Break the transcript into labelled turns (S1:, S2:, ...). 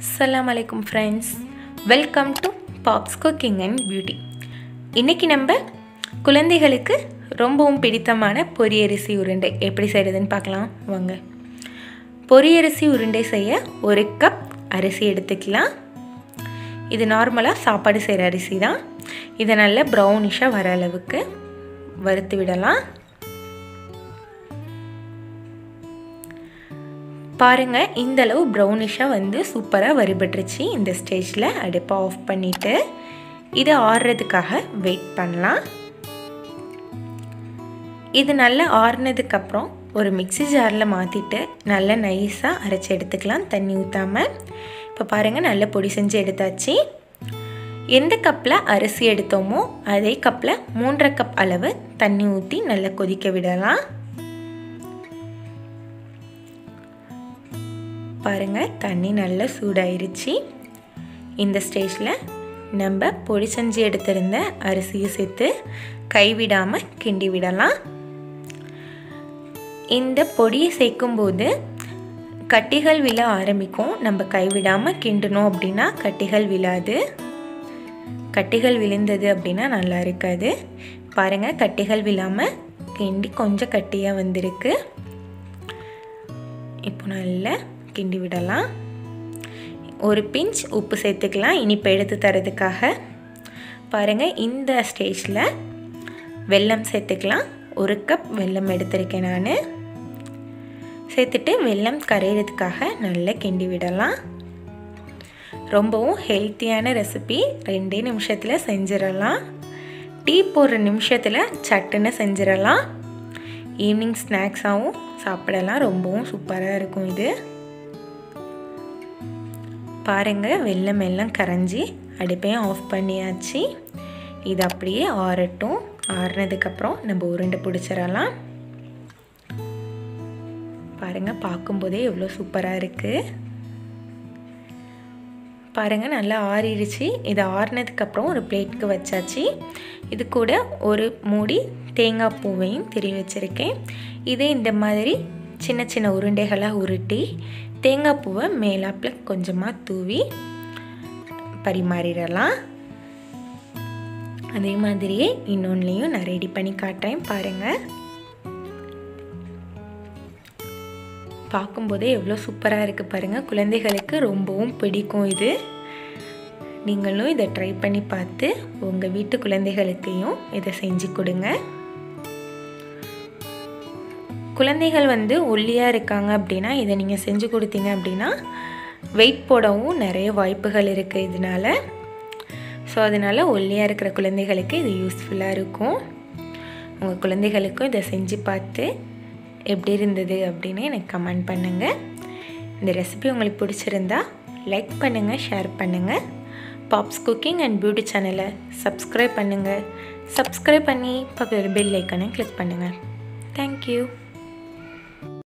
S1: அஸ்ஸலாமு அலைக்கும் friends welcome to Pops cooking and beauty இன்றைக்கி நம்ம குழந்தைகளுக்கு ரொம்பவும் பிடித்தமான பொரியரிசி உருண்டை எப்படி செய்கிறதுன்னு பார்க்கலாம் வாங்க பொரியரிசி உருண்டை செய்ய ஒரு கப் அரிசி எடுத்துக்கலாம் இது நார்மலாக சாப்பாடு செய்கிற அரிசி தான் இதை நல்லா ப்ரௌனிஷாக வர அளவுக்கு வறுத்து விடலாம் பாருங்கள் இந்தளவு ப்ரௌனிஷாக வந்து சூப்பராக வறுபட்டுருச்சு இந்த ஸ்டேஜில் அடுப்பை ஆஃப் பண்ணிவிட்டு இது ஆறுறதுக்காக வெயிட் பண்ணலாம் இது நல்லா ஆறுனதுக்கப்புறம் ஒரு மிக்சி ஜாரில் மாற்றிட்டு நல்லா நைஸாக அரைச்சி எடுத்துக்கலாம் தண்ணி ஊற்றாமல் இப்போ பாருங்கள் நல்லா பொடி செஞ்சு எடுத்தாச்சு எந்த கப்பில் அரிசி எடுத்தோமோ அதே கப்பில் மூன்றரை கப் அளவு தண்ணி ஊற்றி நல்லா கொதிக்க விடலாம் பாருங்கள் தண்ணி நல்லா சூடாயிருச்சு இந்த ஸ்டேஜில் நம்ம பொடி செஞ்சு எடுத்திருந்த அரிசியை சேர்த்து கைவிடாமல் கிண்டி விடலாம் இந்த பொடியை சேர்க்கும்போது கட்டிகள் விழ ஆரம்பிக்கும் நம்ம கைவிடாமல் கிண்டணும் அப்படின்னா கட்டிகள் விழாது கட்டிகள் விழுந்தது அப்படின்னா நல்லா இருக்காது பாருங்கள் கட்டிகள் விழாமல் கிண்டி கொஞ்சம் கட்டியாக வந்திருக்கு இப்போ நல்லா கிண்டி விடலாம் ஒரு பிஞ்ச் உப்பு சேர்த்துக்கலாம் இனிப்பு எடுத்து தரதுக்காக பாருங்கள் இந்த ஸ்டேஜில் வெல்லம் சேர்த்துக்கலாம் ஒரு கப் வெல்லம் எடுத்திருக்கேன் நான் சேர்த்துட்டு வெல்லம் கரையிறதுக்காக நல்லா கிண்டி விடலாம் ரொம்பவும் ஹெல்த்தியான ரெசிபி ரெண்டே நிமிஷத்தில் செஞ்சிடலாம் டீ போடுற நிமிஷத்தில் சட்டுன்னு செஞ்சிடலாம் ஈவினிங் ஸ்நாக்ஸாகவும் சாப்பிடலாம் ரொம்பவும் சூப்பராக இருக்கும் இது பாருங்கள் வெள்ளம் எல்லாம் கரைஞ்சி அடுப்பையும் ஆஃப் பண்ணியாச்சு இது அப்படியே ஆறட்டும் ஆறுனதுக்கப்புறம் நம்ம உருண்டை பிடிச்சிடலாம் பாருங்கள் பார்க்கும்போதே எவ்வளோ சூப்பராக இருக்குது பாருங்கள் நல்லா ஆறிடுச்சு இது ஆறினதுக்கப்புறம் ஒரு பிளேட்டுக்கு வச்சாச்சு இது கூட ஒரு மூடி தேங்காய் பூவையும் திரி வச்சுருக்கேன் இதே இந்த மாதிரி சின்ன சின்ன உருண்டைகளாக உருட்டி தேங்காய் பூவை மேலாப்பில் கொஞ்சமாக தூவி பரிமாறிடலாம் அதே மாதிரியே இன்னொன்றுலையும் நான் ரெடி பண்ணி காட்டுறேன் பாருங்கள் பார்க்கும்போதே எவ்வளோ சூப்பராக இருக்குது பாருங்கள் குழந்தைகளுக்கு ரொம்பவும் பிடிக்கும் இது நீங்களும் இதை ட்ரை பண்ணி பார்த்து உங்கள் வீட்டு குழந்தைகளுக்கையும் இதை செஞ்சு கொடுங்க குழந்தைகள் வந்து ஒல்லியாக இருக்காங்க அப்படின்னா இதை நீங்கள் செஞ்சு கொடுத்தீங்க அப்படின்னா வெயிட் போடவும் நிறைய வாய்ப்புகள் இருக்குது இதனால் ஸோ அதனால் ஒல்லியாக இருக்கிற குழந்தைகளுக்கு இது யூஸ்ஃபுல்லாக இருக்கும் உங்கள் குழந்தைகளுக்கும் இதை செஞ்சு பார்த்து எப்படி இருந்தது அப்படின்னு எனக்கு கமெண்ட் பண்ணுங்கள் இந்த ரெசிபி உங்களுக்கு பிடிச்சிருந்தா லைக் பண்ணுங்கள் ஷேர் பண்ணுங்கள் பாப்ஸ் குக்கிங் அண்ட் பியூட்டி சேனலை சப்ஸ்கிரைப் பண்ணுங்கள் சப்ஸ்கிரைப் பண்ணி பக்கத்தில் பெல் ஐக்கனை கிளிக் பண்ணுங்கள் தேங்க்யூ